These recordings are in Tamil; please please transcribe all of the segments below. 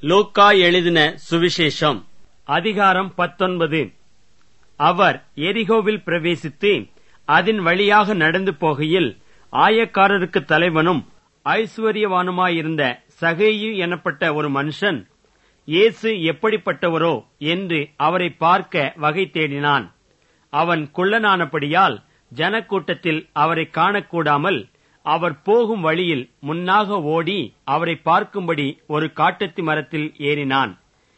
லூக்கா எழுதின சுவிசேஷம் அதிகாரம் பத்தொன்பது அவர் எரிகோவில் பிரவேசித்து அதன் வழியாக நடந்து போகையில் ஆயக்காரருக்கு தலைவனும் ஐஸ்வர்யவானுமாயிருந்த சகேயு எனப்பட்ட ஒரு மனுஷன் இயேசு எப்படிப்பட்டவரோ என்று அவரை பார்க்க வகை தேடினான் அவன் குள்ளனானபடியால் ஜனக்கூட்டத்தில் அவரை காணக்கூடாமல் அவர் போகும் வழியில் முன்னாக ஓடி அவரை பார்க்கும்படி ஒரு காட்டத்தி மரத்தில் ஏறினான்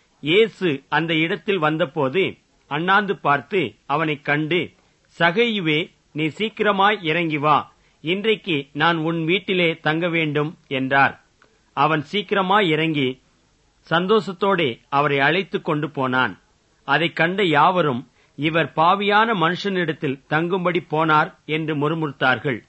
இயேசு அந்த இடத்தில் வந்தபோது அண்ணாந்து பார்த்து அவனைக் கண்டு சகையுவே நீ சீக்கிரமாய் இறங்கி வா இன்றைக்கு நான் உன் வீட்டிலே தங்க வேண்டும் என்றார் அவன் சீக்கிரமாய் இறங்கி சந்தோஷத்தோடே அவரை அழைத்துக் கொண்டு போனான் அதைக் கண்ட யாவரும் இவர் பாவியான மனுஷனிடத்தில் தங்கும்படி போனார் என்று முறுமுறுத்தார்கள்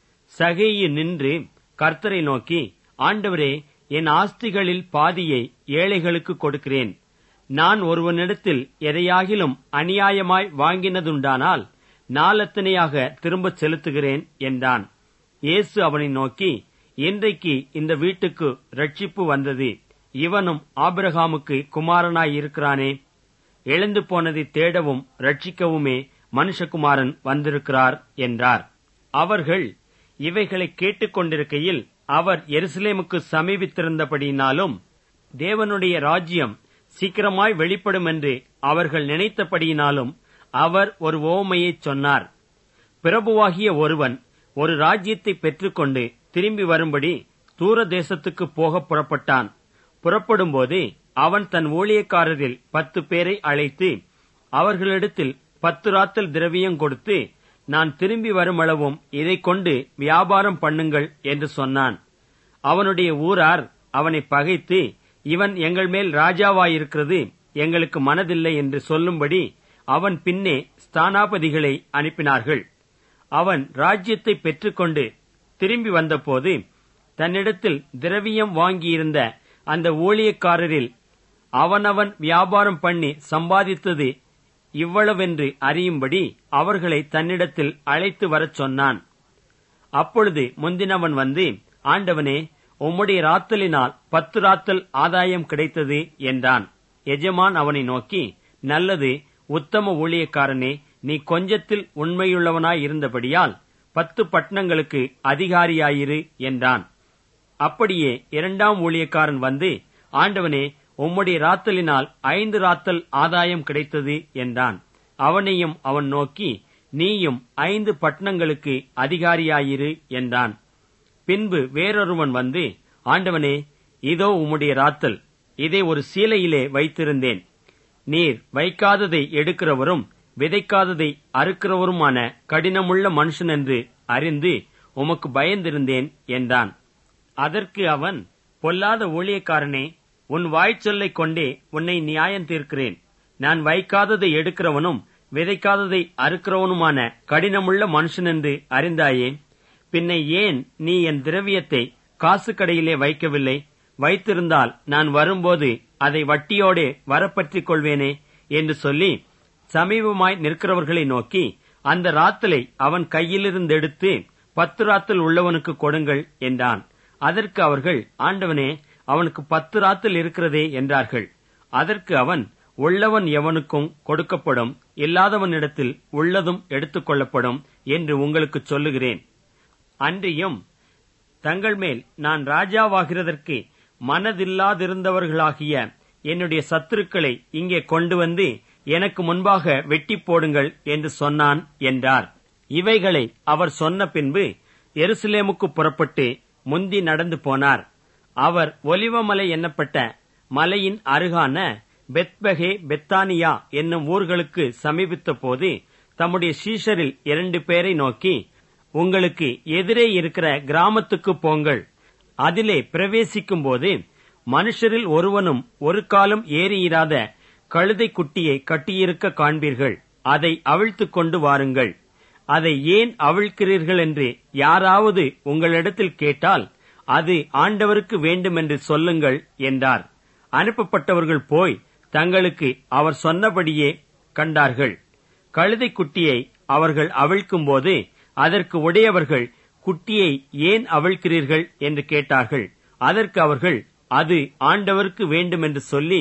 சகேயு நின்று கர்த்தரை நோக்கி ஆண்டவரே என் ஆஸ்திகளில் பாதியை ஏழைகளுக்கு கொடுக்கிறேன் நான் ஒருவனிடத்தில் எதையாகிலும் அநியாயமாய் வாங்கினதுண்டானால் நாலத்தனையாக திரும்பச் செலுத்துகிறேன் என்றான் இயேசு அவனை நோக்கி இன்றைக்கு இந்த வீட்டுக்கு ரட்சிப்பு வந்தது இவனும் ஆபிரகாமுக்கு குமாரனாய் இருக்கிறானே எழுந்து போனதை தேடவும் ரட்சிக்கவுமே மனுஷகுமாரன் வந்திருக்கிறார் என்றார் அவர்கள் இவைகளை கேட்டுக்கொண்டிருக்கையில் அவர் எருசலேமுக்கு சமீபித்திருந்தபடியினாலும் தேவனுடைய ராஜ்யம் சீக்கிரமாய் வெளிப்படும் என்று அவர்கள் நினைத்தபடியினாலும் அவர் ஒரு ஓமையைச் சொன்னார் பிரபுவாகிய ஒருவன் ஒரு ராஜ்யத்தை பெற்றுக்கொண்டு திரும்பி வரும்படி தூர தேசத்துக்கு போக புறப்பட்டான் புறப்படும்போது அவன் தன் ஊழியக்காரரில் பத்து பேரை அழைத்து அவர்களிடத்தில் பத்து ராத்தல் திரவியம் கொடுத்து நான் திரும்பி வருமளவும் இதைக் கொண்டு வியாபாரம் பண்ணுங்கள் என்று சொன்னான் அவனுடைய ஊரார் அவனை பகைத்து இவன் எங்கள் மேல் ராஜாவாயிருக்கிறது எங்களுக்கு மனதில்லை என்று சொல்லும்படி அவன் பின்னே ஸ்தானாபதிகளை அனுப்பினார்கள் அவன் ராஜ்யத்தை பெற்றுக்கொண்டு திரும்பி வந்தபோது தன்னிடத்தில் திரவியம் வாங்கியிருந்த அந்த ஊழியக்காரரில் அவனவன் வியாபாரம் பண்ணி சம்பாதித்தது இவ்வளவென்று அறியும்படி அவர்களை தன்னிடத்தில் அழைத்து வரச் சொன்னான் அப்பொழுது முந்தினவன் வந்து ஆண்டவனே உம்முடைய ராத்தலினால் பத்து ராத்தல் ஆதாயம் கிடைத்தது என்றான் எஜமான் அவனை நோக்கி நல்லது உத்தம ஊழியக்காரனே நீ கொஞ்சத்தில் உண்மையுள்ளவனாய் இருந்தபடியால் பத்து பட்டணங்களுக்கு அதிகாரியாயிரு என்றான் அப்படியே இரண்டாம் ஊழியக்காரன் வந்து ஆண்டவனே உம்முடைய ராத்தலினால் ஐந்து ராத்தல் ஆதாயம் கிடைத்தது என்றான் அவனையும் அவன் நோக்கி நீயும் ஐந்து பட்டணங்களுக்கு அதிகாரியாயிரு என்றான் பின்பு வேறொருவன் வந்து ஆண்டவனே இதோ உம்முடைய ராத்தல் இதை ஒரு சீலையிலே வைத்திருந்தேன் நீர் வைக்காததை எடுக்கிறவரும் விதைக்காததை அறுக்கிறவருமான கடினமுள்ள மனுஷன் என்று அறிந்து உமக்கு பயந்திருந்தேன் என்றான் அதற்கு அவன் பொல்லாத ஊழியக்காரனே உன் வாய்ச்சொல்லைக் கொண்டே உன்னை நியாயம் தீர்க்கிறேன் நான் வைக்காததை எடுக்கிறவனும் விதைக்காததை அறுக்கிறவனுமான கடினமுள்ள மனுஷன் என்று அறிந்தாயே பின்ன ஏன் நீ என் திரவியத்தை காசு கடையிலே வைக்கவில்லை வைத்திருந்தால் நான் வரும்போது அதை வட்டியோடே வரப்பற்றிக் கொள்வேனே என்று சொல்லி சமீபமாய் நிற்கிறவர்களை நோக்கி அந்த ராத்தலை அவன் கையிலிருந்து எடுத்து பத்து ராத்தல் உள்ளவனுக்கு கொடுங்கள் என்றான் அதற்கு அவர்கள் ஆண்டவனே அவனுக்கு பத்து ராத்தல் இருக்கிறதே என்றார்கள் அதற்கு அவன் உள்ளவன் எவனுக்கும் கொடுக்கப்படும் இல்லாதவனிடத்தில் உள்ளதும் எடுத்துக் கொள்ளப்படும் என்று உங்களுக்கு சொல்லுகிறேன் அன்றியும் தங்கள் மேல் நான் ராஜாவாகிறதற்கு மனதில்லாதிருந்தவர்களாகிய என்னுடைய சத்துருக்களை இங்கே கொண்டு வந்து எனக்கு முன்பாக வெட்டி போடுங்கள் என்று சொன்னான் என்றார் இவைகளை அவர் சொன்ன பின்பு எருசலேமுக்கு புறப்பட்டு முந்தி நடந்து போனார் அவர் ஒலிவமலை என்னப்பட்ட மலையின் அருகான பெத்பகே பெத்தானியா என்னும் ஊர்களுக்கு சமீபித்த போது தம்முடைய சீஷரில் இரண்டு பேரை நோக்கி உங்களுக்கு எதிரே இருக்கிற கிராமத்துக்கு போங்கள் அதிலே பிரவேசிக்கும் போது மனுஷரில் ஒருவனும் ஒரு காலம் ஏறியிராத கழுதை குட்டியை கட்டியிருக்க காண்பீர்கள் அதை அவிழ்த்துக் கொண்டு வாருங்கள் அதை ஏன் அவிழ்க்கிறீர்கள் என்று யாராவது உங்களிடத்தில் கேட்டால் அது ஆண்டவருக்கு வேண்டுமென்று சொல்லுங்கள் என்றார் அனுப்பப்பட்டவர்கள் போய் தங்களுக்கு அவர் சொன்னபடியே கண்டார்கள் கழுதை குட்டியை அவர்கள் அவிழ்க்கும்போது அதற்கு உடையவர்கள் குட்டியை ஏன் அவிழ்க்கிறீர்கள் என்று கேட்டார்கள் அதற்கு அவர்கள் அது ஆண்டவருக்கு வேண்டுமென்று சொல்லி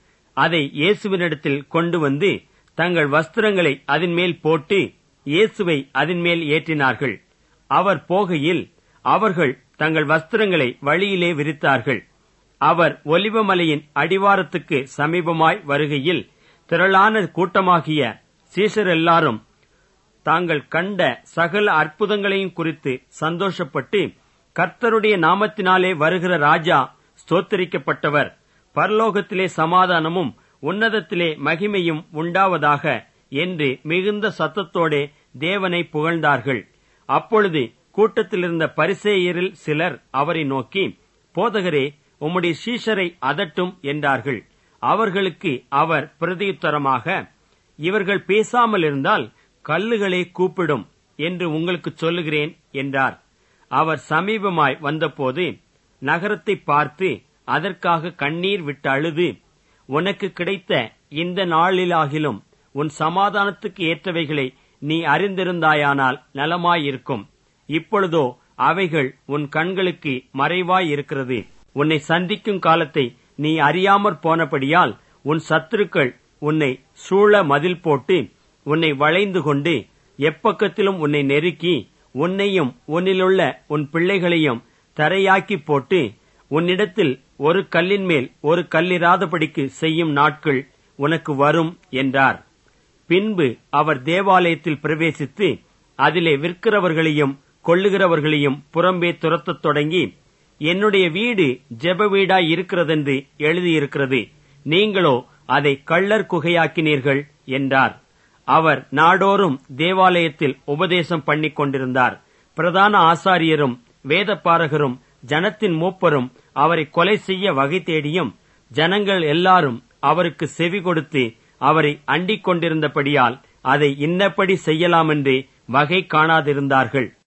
அதை இயேசுவினிடத்தில் கொண்டு வந்து தங்கள் வஸ்திரங்களை அதன் மேல் போட்டு இயேசுவை அதன் மேல் ஏற்றினார்கள் அவர் போகையில் அவர்கள் தங்கள் வஸ்திரங்களை வழியிலே விரித்தார்கள் அவர் ஒலிவமலையின் அடிவாரத்துக்கு சமீபமாய் வருகையில் திரளான கூட்டமாகிய சீசர் எல்லாரும் தாங்கள் கண்ட சகல அற்புதங்களையும் குறித்து சந்தோஷப்பட்டு கர்த்தருடைய நாமத்தினாலே வருகிற ராஜா ஸ்தோத்தரிக்கப்பட்டவர் பரலோகத்திலே சமாதானமும் உன்னதத்திலே மகிமையும் உண்டாவதாக என்று மிகுந்த சத்தத்தோடே தேவனை புகழ்ந்தார்கள் அப்பொழுது கூட்டத்திலிருந்த பரிசேயரில் சிலர் அவரை நோக்கி போதகரே உம்முடைய சீஷரை அதட்டும் என்றார்கள் அவர்களுக்கு அவர் பிரதியுத்தரமாக இவர்கள் பேசாமல் இருந்தால் கல்லுகளே கூப்பிடும் என்று உங்களுக்கு சொல்லுகிறேன் என்றார் அவர் சமீபமாய் வந்தபோது நகரத்தை பார்த்து அதற்காக கண்ணீர் விட்டு அழுது உனக்கு கிடைத்த இந்த நாளிலாகிலும் உன் சமாதானத்துக்கு ஏற்றவைகளை நீ அறிந்திருந்தாயானால் நலமாயிருக்கும் இப்பொழுதோ அவைகள் உன் கண்களுக்கு மறைவாய் இருக்கிறது உன்னை சந்திக்கும் காலத்தை நீ அறியாமற் போனபடியால் உன் சத்துருக்கள் உன்னை சூழ மதில் போட்டு உன்னை வளைந்து கொண்டு எப்பக்கத்திலும் உன்னை நெருக்கி உன்னையும் உன்னிலுள்ள உன் பிள்ளைகளையும் தரையாக்கி போட்டு உன்னிடத்தில் ஒரு கல்லின் மேல் ஒரு கல்லிராதபடிக்கு செய்யும் நாட்கள் உனக்கு வரும் என்றார் பின்பு அவர் தேவாலயத்தில் பிரவேசித்து அதிலே விற்கிறவர்களையும் கொள்ளுகிறவர்களையும் புறம்பே துரத்தத் தொடங்கி என்னுடைய வீடு ஜெப வீடாய் இருக்கிறதென்று எழுதியிருக்கிறது நீங்களோ அதை கள்ளர் குகையாக்கினீர்கள் என்றார் அவர் நாடோறும் தேவாலயத்தில் உபதேசம் பண்ணிக் கொண்டிருந்தார் பிரதான ஆசாரியரும் வேதப்பாரகரும் ஜனத்தின் மூப்பரும் அவரை கொலை செய்ய வகை தேடியும் ஜனங்கள் எல்லாரும் அவருக்கு செவி கொடுத்து அவரை அண்டிக் கொண்டிருந்தபடியால் அதை இன்னப்படி செய்யலாமென்று வகை காணாதிருந்தார்கள்